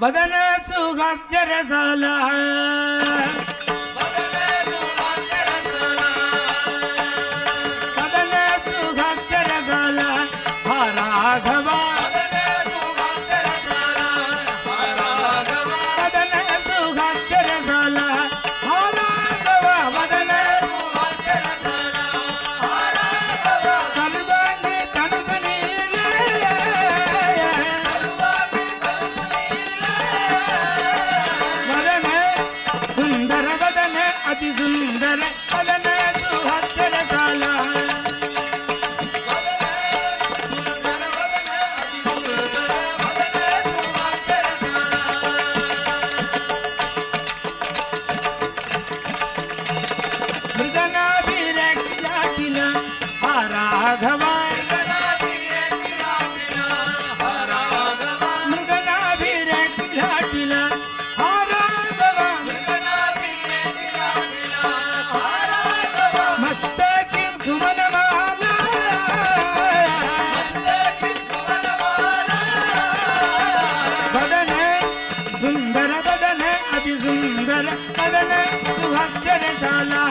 वदन सुहास्य रसाला वदन सुहास्य रसाला हा राघव वदन सुहास्य रसाला हा राघव वदन सर्वांगी कनसनीले वदन सुंदर वदन अति सुंदर वदन सुहास्य रसाला मृगनाभिरक्षाखिल हा राघव मृगनाभिरक्षाखिल हा राघव मस्तकिं सुमनमाला वदन सुन्दर वदन अति सुन्दर वदन सुहास्यरशाला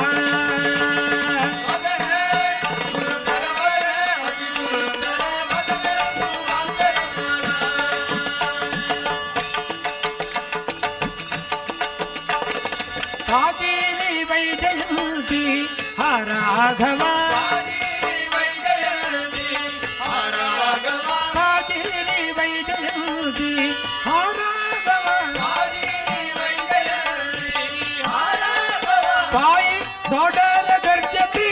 कातीनि वैजयन्ति हा राघव कातीनि वैजयन्ति हा राघव पायि दोडल गर्जति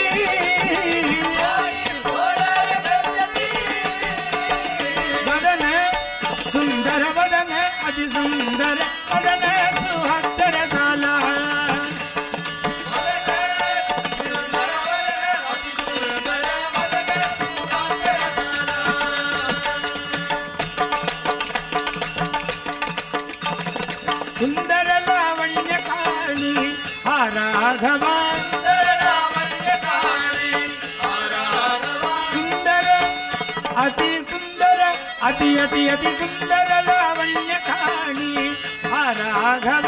वदन सुन्दर वदन अति सुन्दर वदन सुहास्यरशाला सुन्दर लावण्य काणी हा राघव सुन्दर अति सुन्दर अति अति अति सुन्दर लावण्य काणी हा राघव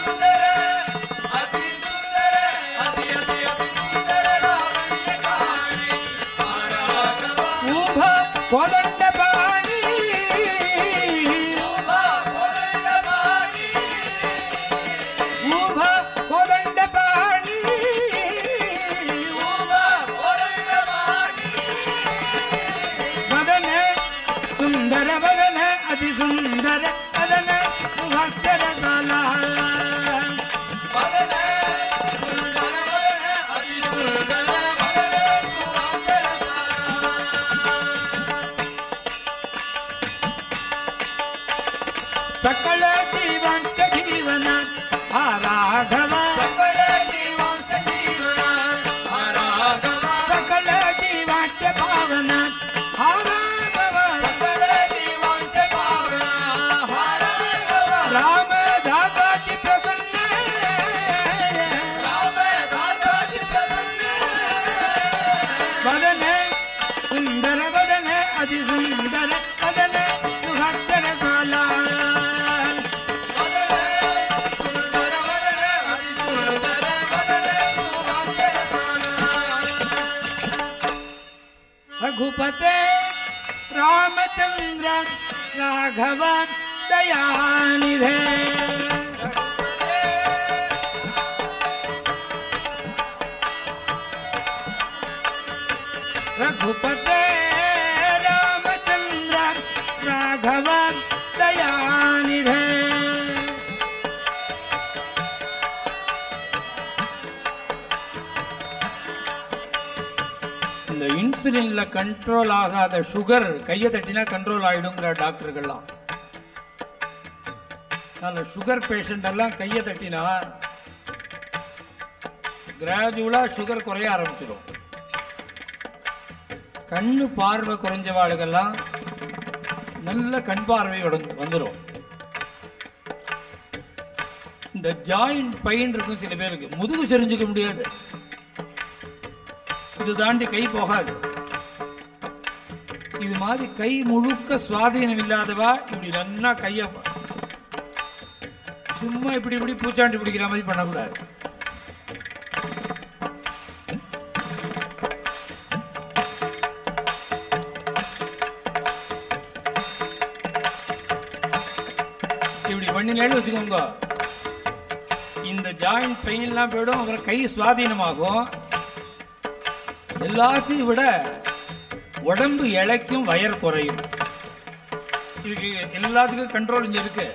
उभ कोदण्ड पाणी उभ कोदण्ड पाणी वदन सुन्दर वदन अति सुन्दर वदन सुहास्यर काला सकल जीवंत जीवन हा राघव सकल जीवांत भावन हा राघव राम दादाची प्रसन्न वदन सुंदर वदन अति सुंदर वदन सुहास्यर साला रघुपते रामचंद्र राघव दयानिधे रघुपते रामचंद्र राघव दयानिधे இந்த இன்சுலின்ல கண்ட்ரோல் ஆகாத சுகர் கையை தட்டினா கண்ட்ரோல் ஆயிடுங்கிற டாக்டர்கள்லாம் அதனால சுகர் பேஷண்ட் எல்லாம் கையை தட்டினா கிராஜுவலா சுகர் குறைய ஆரம்பிச்சிடும் கண்ணு பார்வை குறைஞ்சவாளுகெல்லாம் நல்ல கண் பார்வை உடந்து- வந்துடும் இந்த ஜாயிண்ட் பெயின் இருக்கும் சில பேருக்கு முதுகு செறிஞ்சுக்க முடியாது இது தாண்டி கை போகாது இது மாதிரி கை முழுக்க சுவாதீனம் இல்லாதவா இப்படி நல்லா கைய சும்மா இப்படி இப்படி பூச்சாண்டி பிடிக்கிற மாதிரி பண்ணக்கூடாது இப்படி பண்ணினேன்னு வச்சுக்கோங்க இந்த ஜாயிண்ட் பெயின்லாம் போயிடும் அப்புறம் கை சுவாதீனமாகும் எல்லாத்தையும் விட உடம்பு இழைக்கும் வயர் குறையும் இதுக்கு எல்லாத்துக்கும் கண்ட்ரோல் இங்க இருக்கு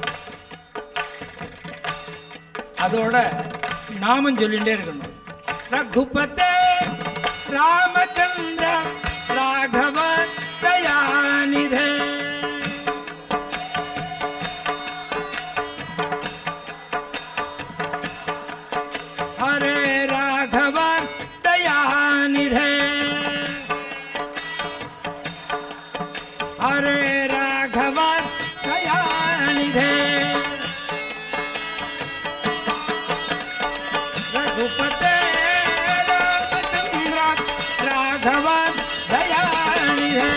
அதோட நாமம் சொல்லிட்டே இருக்கணும் ரகுபதே ராமச்சந்திர ராகவ தயாநிதே हरे राघव दयानिधे हरे राघव दयानिधे रघुपते रामचंद्र राघव दयानिधे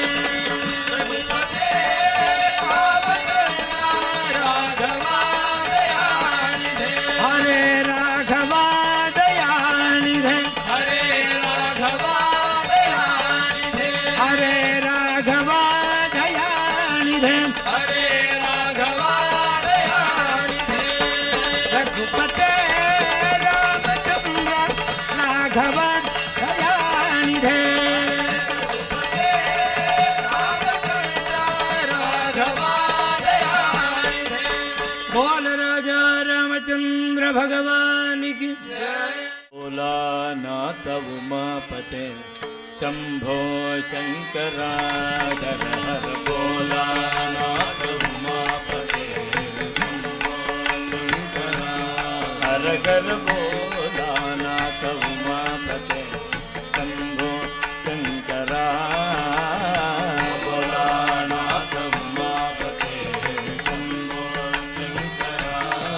हरे राघव दयानिधे हरे राघव दयानिधे रघुपते रामचंद्र राघव दयानिधे बोल राजा रामचंद्र भगवान की भोलानाथ उमापते शंभो शंकरा हर हर भोलानाथ उमापते शंभो शंकरा हर हर भोलानाथ उमापते शंभो शंकरा भोलानाथ उमापते शंभो शंकरा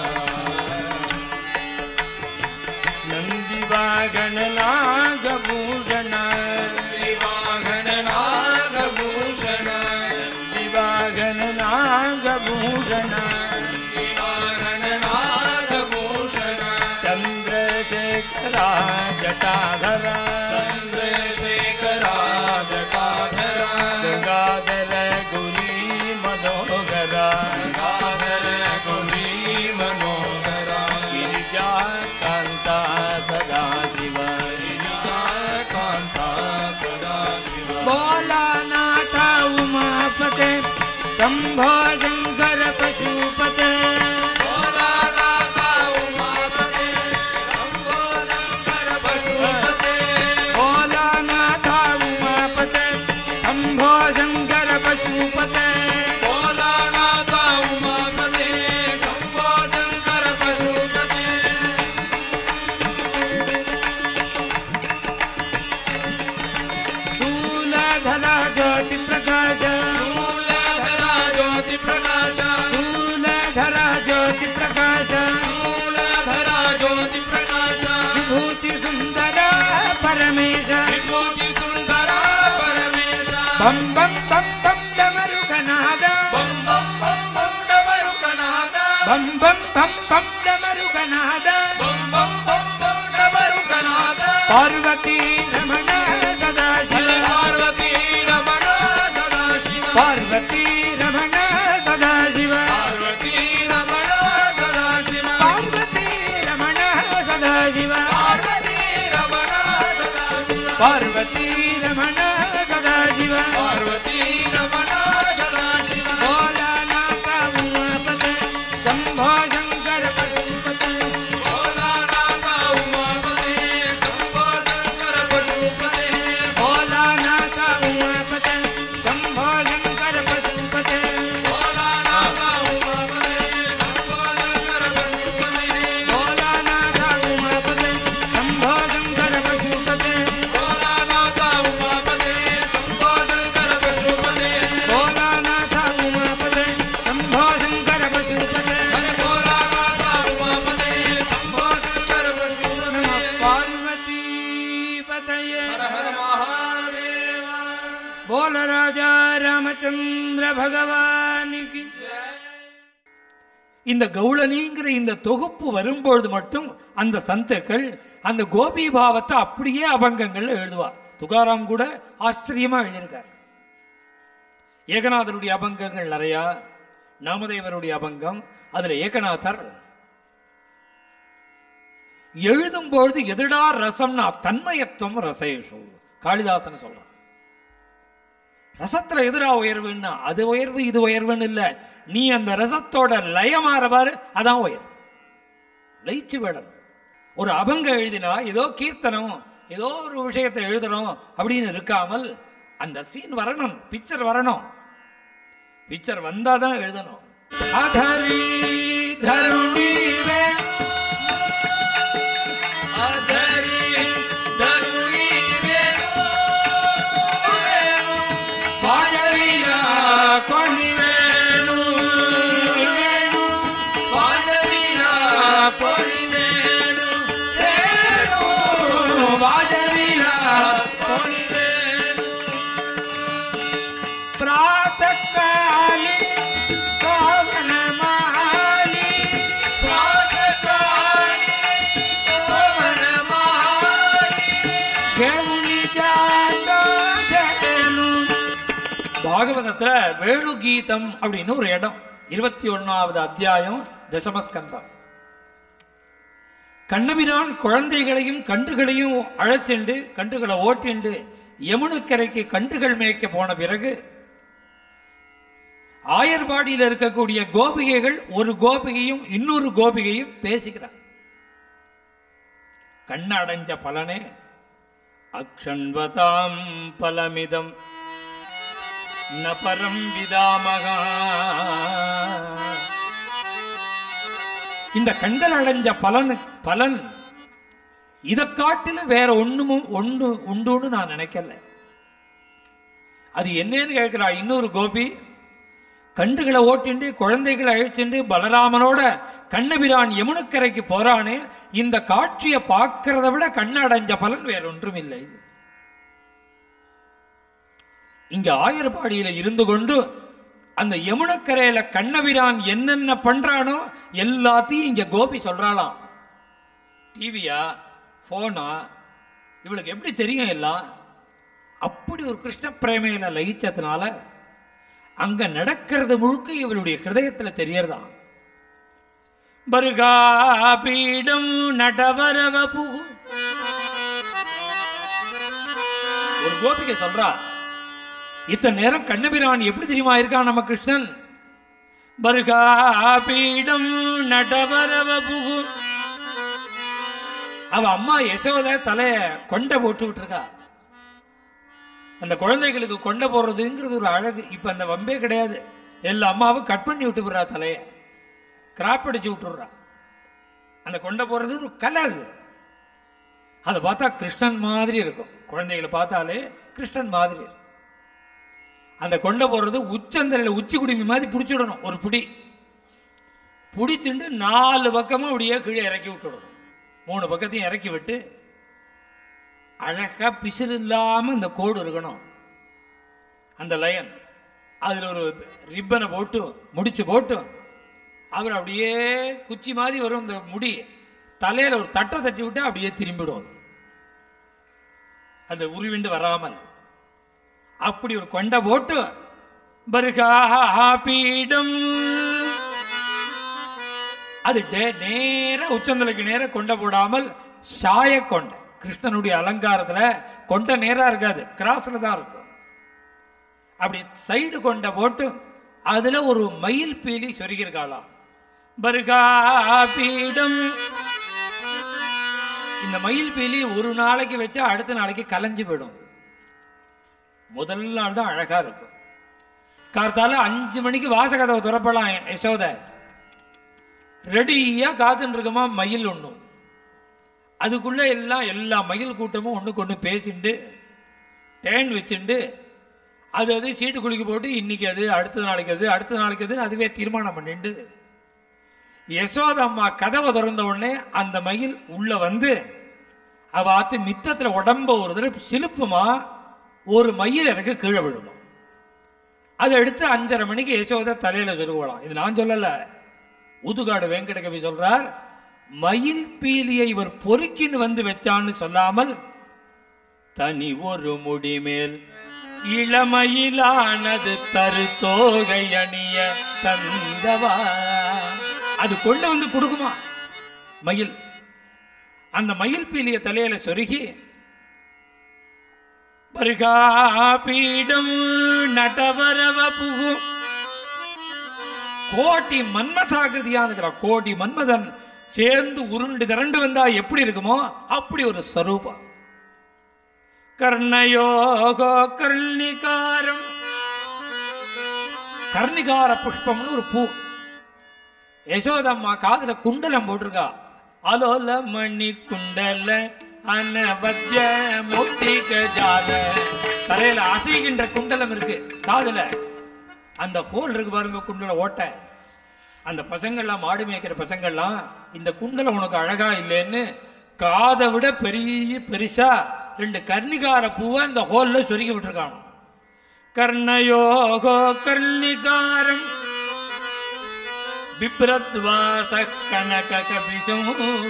नंदिवागण नागभूषण नंदिवागण नागभूषण नंदिवागण नागभूषण नंदिवागण नागभूषण चंद्रशेखरा जटाधरा चंद्रशेखरा जटाधरा गंगाधर गुली मनोहरा गंगाधर गुली मनोहरा गिरिजा कांता सदा शिव गिरिजा कांता सदा शिव भोलानाथ उमापते शंभो शंकर पशुपते भोलानाथ उमापते शंभो शंकर पशुपते शूलधर ज्योति प्रकाश शूलधर ज्योति प्रकाश विभूति सुंदर परमेश बम बम बम बम डमरुकनाद बम बम बम बम डमरुकनाद पार्वती रमण सदा शिव पार्वती रमण सदा शिव पार्वती रमण सदा शिव पार्वती रमण सदा शिव भोलानाथ उमापते शंभो शंकर पशुपते भोलानाथ उमापते शंभो शंकर पशुपते भोलानाथ उमापते शंभो शंकर पशुपते भोलानाथ उमापते शंभो शंकर पशुपते पार्वती पतये बोल राजा रामचंद्र भगवान की இந்த கௌளனிங்கிற இந்த தொகுப்பு வரும்பொழுது மட்டும் அந்த சந்துக்கள் அந்த கோபி பாவத்தை அப்படியே அபங்கங்கள்ல எழுதுவார் துகாராம் கூட ஆச்சரியமா எழுதியிருக்கார் ஏகநாதருடைய அபங்கங்கள் நிறையா நாமதேவருடைய அபங்கம் அதுல ஏகநாதர் எழுதும்பொழுது எதிடா ரசம்னா தன்மயத்துவம் ரசேஷு காளிதாசன் சொல்றான் ரசத்துல எதிரா உயர்வுன்னா அது உயர்வு இது உயர்வுன்னு இல்ல நீ அந்த ரசத்தோட லயமாறவாறு அதான் உயர்வு லயிச்சு விடணும் ஒரு அபங்க எழுதினா ஏதோ கீர்த்தனம் ஏதோ ஒரு விஷயத்தை எழுதணும் அப்படின்னு இருக்காமல் அந்த சீன் வரணும் பிக்சர் வரணும் பிக்சர் வந்தாதான் எழுதணும் அதரி தருணி வே அதரி தருணி வே பாயவிய கொணி வேணு வேணு பாயவிய கொணி வேணு வேணு பாயவிய கொணி வேணு प्रातःकाले पवनमाली प्रातःकाले पवनमाली கேவுனி ஜாதோ ஜெகனு பாகவதத்துல வேணு கீதம் அப்படின்னு ஒரு இடம் இருபத்தி ஒன்னாவது அத்தியாயம் தசமஸ்கந்தம் கண்ணபிரான் குழந்தைகளையும் கன்றுகளையும் அழைச்சிண்டு கன்றுகளை ஓட்டிண்டு யமுனுக்கரைக்கு கன்றுகள் மேய்க்க போன பிறகு ஆயர்பாடியில் இருக்கக்கூடிய கோபிகைகள் ஒரு கோபிகையும் இன்னொரு கோபிகையும் பேசிக்கிறார் கண்ண அடைஞ்ச பலனே அக்ஷண்வதாம் பலமிதம் ந பரம் விதாமகா இந்த கண்கள் அடைஞ்ச பலன் பலன் இதை காட்டிலும் வேற ஒண்ணுமும் ஒண்ணு உண்டுன்னு நான் நினைக்கல அது என்னன்னு கேட்கிறா இன்னொரு கோபி கன்றுகளை ஓட்டிண்டு குழந்தைகளை அழிச்சுண்டு பலராமனோட கண்ணபிரான் யமுனுக்கரைக்கு போறானே இந்த காட்சியை பார்க்கறத விட கண்ண அடைஞ்ச பலன் வேற ஒன்றும் இல்லை இங்க ஆயர்பாடியில இருந்து கொண்டு அந்த யமுனக்கரையில கண்ணபிரான் என்னென்ன பண்றானோ எல்லாத்தையும் இங்க கோபி சொல்றாளாம் டிவியா போனா இவளுக்கு எப்படி தெரியும் எல்லாம் அப்படி ஒரு கிருஷ்ண பிரேமையில லயிச்சதுனால அங்க நடக்கிறது முழுக்க இவளுடைய ஹிருதயத்துல தெரியறதாம் பருகாபீடம் நடவரவபு ஒரு கோபிகை சொல்றா இத்தனை நேரம் கண்ணபிரான் எப்படி தெரியுமா இருக்கான் நம்ம கிருஷ்ணன் பருகாபீடம் நடவரவபு அவ அம்மா யசோத தலைய கொண்டை போட்டு விட்டுருக்கா அந்த குழந்தைகளுக்கு கொண்டை போடுறதுங்கிறது ஒரு அழகு இப்ப அந்த வம்பே கிடையாது எல்லா அம்மாவும் கட் பண்ணி விட்டு விடுறா தலைய கிராப் அடிச்சு விட்டுடுறா அந்த கொண்டை போடுறது ஒரு கலை அது அதை பார்த்தா கிருஷ்ணன் மாதிரி இருக்கும் குழந்தைகளை பார்த்தாலே கிருஷ்ணன் மாதிரி இருக்கும் அந்த கொண்டை போடுறது உச்சந்தலையில் உச்சி குடுமி மாதிரி பிடிச்சிடணும் ஒரு பிடி பிடிச்சிட்டு நாலு பக்கமும் அப்படியே கீழே இறக்கி விட்டுடணும் மூணு பக்கத்தையும் இறக்கி விட்டு அழகா பிசிறு இல்லாம அந்த கோடு இருக்கணும் அந்த லயன் அதில் ஒரு ரிப்பனை போட்டு முடிச்சு போட்டு அவர் அப்படியே குச்சி மாதிரி வரும் இந்த முடி தலையில ஒரு தட்டை தட்டி விட்டு அப்படியே திரும்பிடும் அது உருவிண்டு வராமல் அப்படி ஒரு கொண்டை போட்டு பருகாபீடம் அது டே- நேர உச்சந்தலைக்கு நேர கொண்டை போடாமல் சாய கொண்டை கிருஷ்ணனுடைய அலங்காரத்துல கொண்டை நேரா இருக்காது கிராஸ்ல தான் இருக்கும் அப்படி சைடு கொண்டை போட்டு அதுல ஒரு மயில் பீலி சொருகிருக்காளாம் பருகாபீடம் இந்த மயில் பீலி ஒரு நாளைக்கு வச்சா அடுத்த நாளைக்கு கலைஞ்சு போயிடும் முதல் நாள் தான் அழகா இருக்கும் கார்த்தால அஞ்சு மணிக்கு வாசகதவை துறப்பலாம் யசோதை ரெடியா காத்துன்னு இருக்குமா மயில் ஒண்ணும் அதுக்குள்ள எல்லாம் எல்லா மயில் கூட்டமும் ஒண்ணுக்கு ஒண்ணு பேசிண்டு தேன் வச்சுண்டு அது அது சீட்டு குலுக்கி போட்டு இன்னைக்கு அது அடுத்த நாளைக்கு அது அடுத்த நாளைக்கு அதுன்னு அதுவே தீர்மானம் பண்ணிண்டு யசோத அம்மா கதவை திறந்த உடனே அந்த மயில் உள்ள வந்து அவ ஆத்து மித்தத்துல உடம்ப ஒரு தடவை சிலுப்புமா ஒரு மயில் எனக்கு கீழே விழுமா அதை எடுத்து அஞ்சரை மணிக்கு யசோதை தலையில சொருகலாம் இது நான் சொல்லல ஊதுகாடு வெங்கடகவி சொல்றார் மயில் பீலியை இவர் பொறுக்கின்னு வந்து வச்சான்னு சொல்லாமல் தனி ஒரு முடிமேல் இளமயிலானது தரு தோகை அணிய தந்தவா அது கொண்டு வந்து கொடுக்குமா மயில் அந்த மயில் பீலிய தலையில சொருகி பீடம் நடவரவ புகும் கோட்டி மன்மதாகிருதியான கோட்டி மன்மதன் சேர்ந்து உருண்டு திரண்டு வந்தா எப்படி இருக்குமோ அப்படி ஒரு ஸ்வரூபம் கர்ணயோகோ கர்ணிகாரம் கர்ணிகார புஷ்பம்னு ஒரு பூ யசோதம்மா காதுல குண்டலம் போட்டிருக்கா அலோல மணி குண்டல அனபத்ய முக்திக ஜால தலையில அசைகின்ற குண்டலம் இருக்கு காதுல அந்த ஹோல் இருக்கு பாருங்க குண்டல ஓட்டை அந்த பசங்கள்லாம் மாடு மேய்க்கிற பசங்கள்லாம் இந்த குண்டலம் உனக்கு அழகா இல்லைன்னு காதை விட பெரிய பெருசா ரெண்டு கர்ணிகார பூவை அந்த ஹோல்ல சொருகி விட்டுருக்காங்க கர்ணயோகோ கர்ணிகாரம் பிப்ரத்வாச கனக கபிஷம்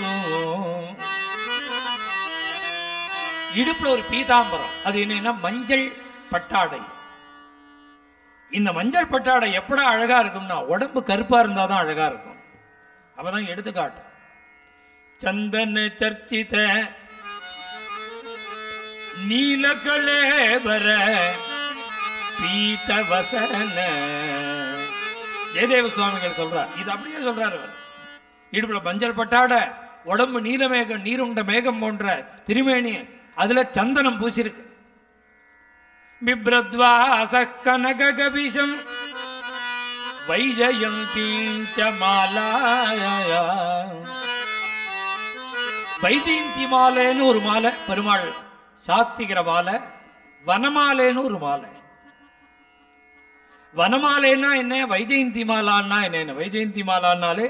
இடுப்புல ஒரு பீதாம்பரம் அது என்னன்னா மஞ்சள் பட்டாடை இந்த மஞ்சள் பட்டாடை எப்படா அழகா இருக்கும்னா உடம்பு கருப்பா இருந்தா தான் அழகா இருக்கும் அவதான் எடுத்துக்காட்டு சந்தன சர்ச்சித நீலகலேபர பீத வசன ஜெயதேவ சுவாமிகள் சொல்றார் இது அப்படியே சொல்றாரு அவர் இடுப்புல மஞ்சள் பட்டாட உடம்பு நீலமேகம் நீருண்ட மேகம் போன்ற திருமேனி அதுல சந்தனம் பூசிருக்கு பிப்ரத்வாச கனக கபிஷம் வைஜயந்தீஞ்ச மாலாயா வைஜெயந்தி மாலைன்னு ஒரு மாலை பெருமாள் சாத்திகிற மாலை வனமாலைன்னு ஒரு மாலை வனமாலைன்னா என்ன வைஜெயந்தி மாலான்னா என்ன வைஜெயந்தி மாலான்னாலே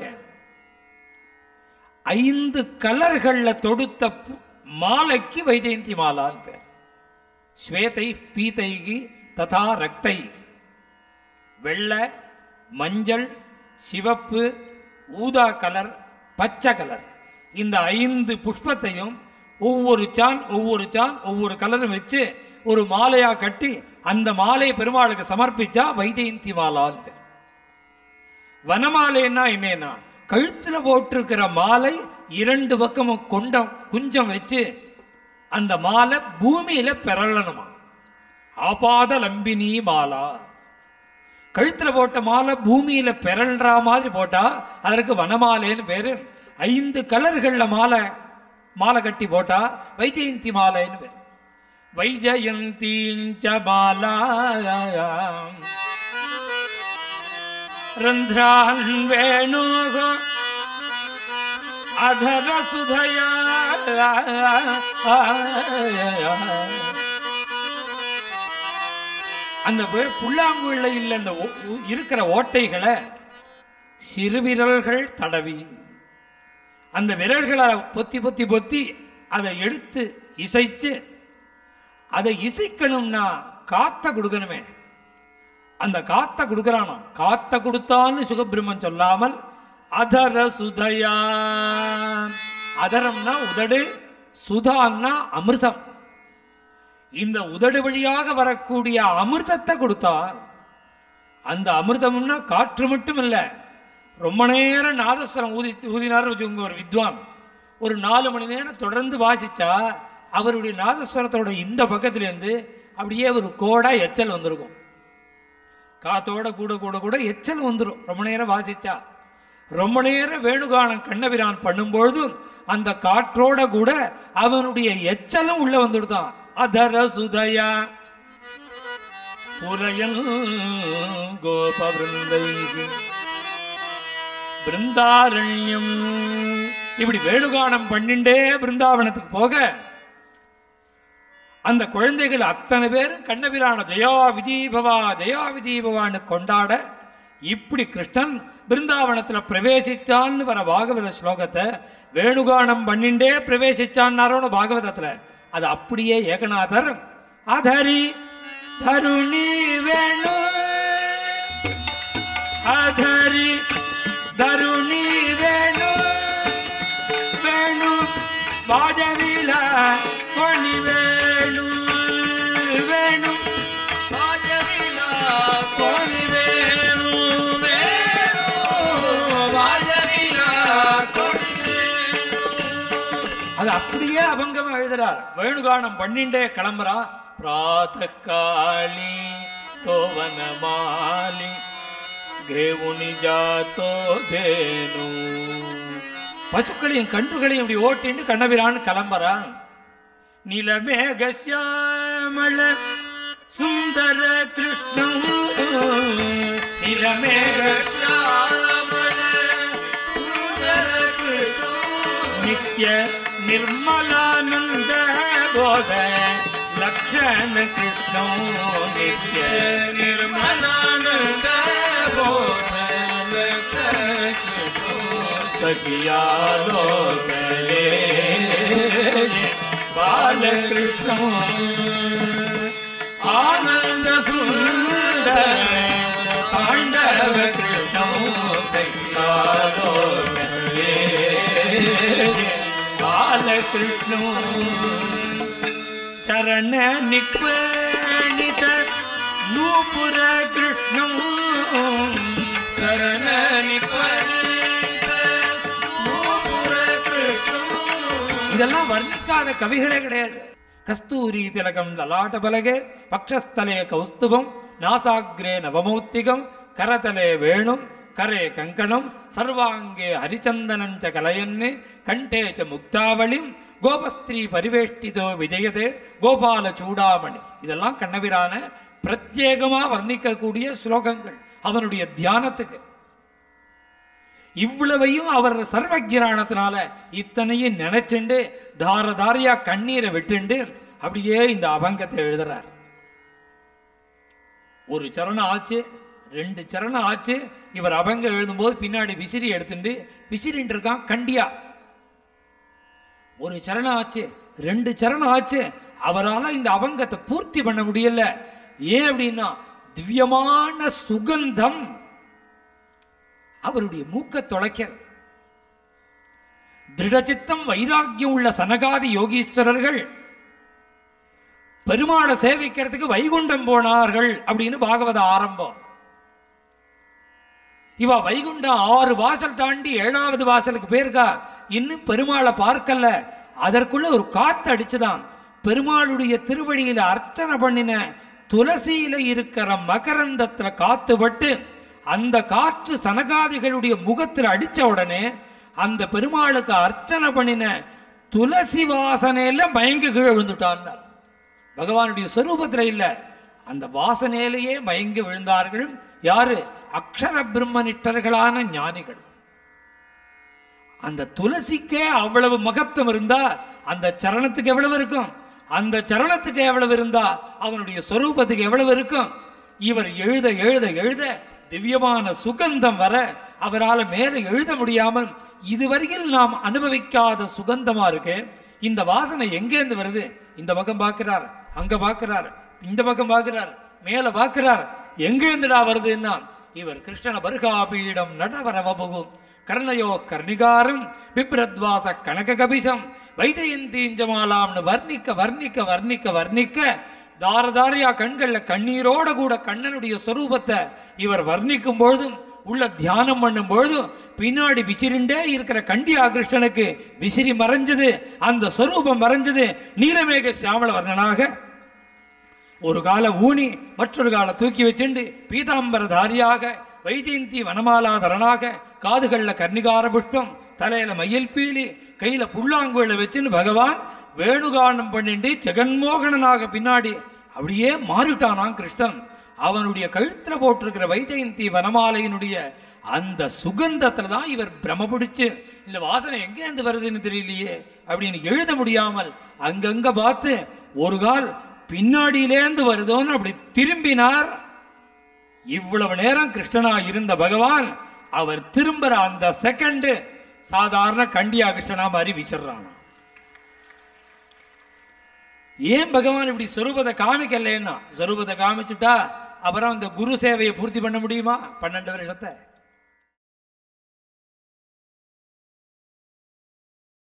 ஐந்து கலர்கள்ல தொடுத்த பு- மாலைக்கு வைஜெயந்தி மாலான்னு பேர் ஸ்வேதை பீதைகி ததா ரக்தை வெள்ளை மஞ்சள் சிவப்பு ஊதா கலர் பச்சை கலர் இந்த ஐந்து புஷ்பத்தையும் ஒவ்வொரு சான் ஒவ்வொரு சான் ஒவ்வொரு கலரும் வச்சு ஒரு மாலையா கட்டி அந்த மாலையை பெருமாளுக்கு சமர்ப்பிச்சா வைஜெயந்தி மாலான்னு பேர் வனமாலைன்னா என்னன்னா கழுத்துல போட்டிருக்கிற மாலை இரண்டு பக்கமும் கொண்டம் குஞ்சம் வச்சு அந்த மாலை பூமியில பிறழணுமா ஆபாத லம்பினி மாலா கழுத்துல போட்ட மாலை பூமியில பிறழ்ற மாதிரி போட்டா அதற்கு வனமாலைன்னு பேரு ஐந்து கலர்கள்ல மாலை மாலை கட்டி போட்டா வைஜெயந்தி மாலைன்னு பேரு வைஜயந்தீஞ்ச மாலாயாம் ரந்திரான் வேணோக அதர சுதயா அந்த வே- புல்லாங்குழல இல்ல அந்த ஓ- உ- இருக்கிற ஓட்டைகளை சிறுவிரல்கள் தடவி அந்த விரல்களை பொத்தி பொத்தி பொத்தி அதை எடுத்து இசைச்சு அதை இசைக்கணும்னா காத்த கொடுக்கணுமே அந்த காத்த கொடுக்கறானோ காத்த கொடுத்தான்னு சுகபிரம்மன் சொல்லாமல் அதர சுதயா அதரம்னா உதடு சுதான்னா அமிர்தம் இந்த உதடு வழியாக வரக்கூடிய அமிர்தத்தை கொடுத்தா அந்த அமிர்தம்னா காற்று மட்டும் இல்ல ரொம்ப நேரம் நாதஸ்வரம் ஊதி ஊதினார்னு வச்சுக்கோங்க ஒரு வித்வான் ஒரு நாலு மணி நேரம் தொடர்ந்து வாசிச்சா அவருடைய நாதஸ்வரத்தோட இந்த பக்கத்துலேருந்து அப்படியே ஒரு கோடா எச்சல் வந்திருக்கும் காத்தோட கூட கூட கூட எச்சல் வந்துடும் ரொம்ப நேரம் வாசிச்சா ரொம்ப நேரம் வேணுகானம் கண்ணபிரான் பண்ணும்பொழுதும் அந்த காற்றோட கூட அவனுடைய எச்சலும் உள்ள வந்துடுதான் அதர சுதயா புரையல் கோப பிருந்தாரண்யம் இப்படி வேணுகானம் பண்ணிண்டே பிருந்தாவனத்துக்கு போக அந்த குழந்தைகள் அத்தனை பேரும் கண்ணபிரான ஜெயா விஜீபவா ஜெயா விஜீபவான்னு கொண்டாட இப்படி கிருஷ்ணன் பிருந்தாவனத்துல பிரவேசிச்சான்னு வர பாகவத ஸ்லோகத்தை வேணுகானம் பண்ணிண்டே பிரவேசிச்சான்னாரோட பாகவதத்துல அது அப்படியே ஏகநாதர் அதரி தருணி வேணு அதரி தருணி அப்படியே அபங்கமா எழுதுறார் வேணுகானம் பண்ணிண்டே கிளம்புறா பிராத்த காளி தோவன மாலி கேவுனி ஜாத்தோ தேனு பசுக்களையும் கன்றுகளையும் இப்படி ஓட்டிண்டு கண்ணபிரான் கிளம்புறான் நிலமேகசியாமள சுந்தர கிருஷ்ணம் நிலமேகசியாமள சுந்தர கிருஷ்ணம் நித்ய निर्मलानंद बोध लक्षण कृष्ण नित्य निर्मलानंद बोध लक्षण कृष्ण सखिया लोकले बालकृष्ण आनंद सुंदर पांडव कृष्ण सखिया लोकले ಬಾಲಕೃಷ್ಣ ಚರಣ ನಿಕ್ವಣಿತ ನೂಪುರ ಕೃಷ್ಣ ಚರಣ நிக்வணித நூபுர கிருஷ்ண இதெல்லாம் வர்ணிக்காத கவிகளே கிடையாது கஸ்தூரி திலகம் லலாட்ட பலகே பக்ஷஸ்தலே கௌஸ்துபம் நாசாகிரே நவமௌத்திகம் கரதலே வேணும் கரே கங்கணம் சர்வாங்கே ஹரிச்சந்தனஞ்ச கலயன்னு கண்டே ச முக்தாவளிம் கோபஸ்திரீ பரிவேஷ்டிதோ விஜயதே கோபால சூடாமணி இதெல்லாம் கண்ணபிரான பிரத்யேகமா வர்ணிக்கக்கூடிய ஸ்லோகங்கள் அவனுடைய தியானத்துக்கு இவ்வளவையும் அவர் சர்வஜானத்தினால இத்தனையும் நினைச்சுண்டு தார தாரையா கண்ணீரை விட்டுண்டு அப்படியே இந்த அபங்கத்தை எழுதுறார் ஒரு சரணம் ஆச்சு ரெண்டு சரணம் ஆச்சு இவர் அபங்க எழுதும்போது பின்னாடி விசிறி எடுத்துட்டு விசிறின்னு இருக்கான் கண்டியா ஒரு சரணம் ஆச்சு ரெண்டு சரணம் ஆச்சு அவரால் இந்த அபங்கத்தை பூர்த்தி பண்ண முடியல ஏன் அப்படின்னா திவ்யமான சுகந்தம் அவருடைய மூக்க தொலைக்க திருடச்சித்தம் வைராக்கியம் உள்ள சனகாதி யோகீஸ்வரர்கள் பெருமாளை சேவிக்கிறதுக்கு வைகுண்டம் போனார்கள் அப்படின்னு பாகவத ஆரம்பம் இவ வைகுண்டம் ஆறு வாசல் தாண்டி ஏழாவது வாசலுக்கு போயிருக்கா இன்னும் பெருமாளை பார்க்கல அதற்குள்ள ஒரு காத்து அடிச்சுதான் பெருமாளுடைய திருவழியில அர்ச்சனை பண்ணின துளசியில இருக்கிற மகரந்தத்துல காத்து பட்டு அந்த காற்று சனகாதிகளுடைய முகத்தில் அடிச்ச உடனே அந்த பெருமாளுக்கு அர்ச்சனை பண்ணின துளசி வாசனையில மயங்கி கீழே விழுந்துட்டான் பகவானுடைய சொரூபத்தில் இல்ல அந்த வாசனையிலேயே மயங்கி விழுந்தார்கள் யாரு அக்ஷர பிரம்மனிட்டர்களான ஞானிகள் அந்த துளசிக்கே அவ்வளவு மகத்துவம் இருந்தா அந்த சரணத்துக்கு எவ்வளவு இருக்கும் அந்த சரணத்துக்கு எவ்வளவு இருந்தா அவனுடைய சொரூபத்துக்கு எவ்வளவு இருக்கும் இவர் எழுத எழுத எழுத திவ்யமான சுகந்தம் வர அவரால் மேலே எழுத முடியாமல் இதுவரையில் நாம் அனுபவிக்காத சுகந்தமா இருக்கு இந்த வாசனை எங்கேருந்து வருது இந்த பக்கம் பார்க்கிறார் அங்க பார்க்கிறார் இந்த பக்கம் பார்க்கிறார் மேல பார்க்கிறார் எங்கேருந்துடா வருதுன்னா இவர் கிருஷ்ணன பருகாபீடம் நடவர வபுகும் கர்ணயோ கர்ணிகாரம் பிப்ரத்வாச கனக கபிசம் வைதயந்தீஞ்சமாலாம்னு வர்ணிக்க வர்ணிக்க வர்ணிக்க வர்ணிக்க தாரதாரியா கண்கள்ல கண்ணீரோட கூட கண்ணனுடைய சொரூபத்தை இவர் வர்ணிக்கும் பொழுதும் உள்ள தியானம் பண்ணும் பொழுதும் பின்னாடி விசிறிண்டே இருக்கிற கண்டியா கிருஷ்ணனுக்கு விசிறி மறைஞ்சது அந்த சொரூபம் மறைஞ்சது நீலமேக சியாமள வர்ணனாக ஒரு கால ஊனி மற்றொரு கால தூக்கி வச்சுண்டு பீதாம்பரதாரியாக வைஜெயந்தி வனமாலாதரனாக காதுகள்ல கர்ணிகார புஷ்பம் தலையில மயில் பீலி கையில புல்லாங்குழல வச்சுன்னு பகவான் வேணுகானம் பண்ணிண்டு ஜெகன்மோகனனாக பின்னாடி அப்படியே மாறிட்டானாம் கிருஷ்ணன் அவனுடைய கழுத்துல போட்டிருக்கிற வைஜெயந்தி வனமாலையினுடைய அந்த சுகந்தத்துல தான் இவர் பிரம பிடிச்சு இந்த வாசனை எங்கேருந்து வருதுன்னு தெரியலையே அப்படின்னு எழுத முடியாமல் அங்கங்க பார்த்து ஒரு கால் பின்னாடியிலேந்து வருதோன்னு அப்படி திரும்பினார் இவ்வளவு நேரம் கிருஷ்ணனா இருந்த பகவான் அவர் திரும்புற அந்த செகண்ட் சாதாரண கண்டியா கிருஷ்ணனா மாதிரி விசிறான் ஏன் பகவான் இப்படி சொரூபத்தை காமிக்கலன்னா சொரூபத்தை காமிச்சுட்டா அப்புறம் இந்த குரு சேவையை பூர்த்தி பண்ண முடியுமா பன்னெண்டு வருஷத்தை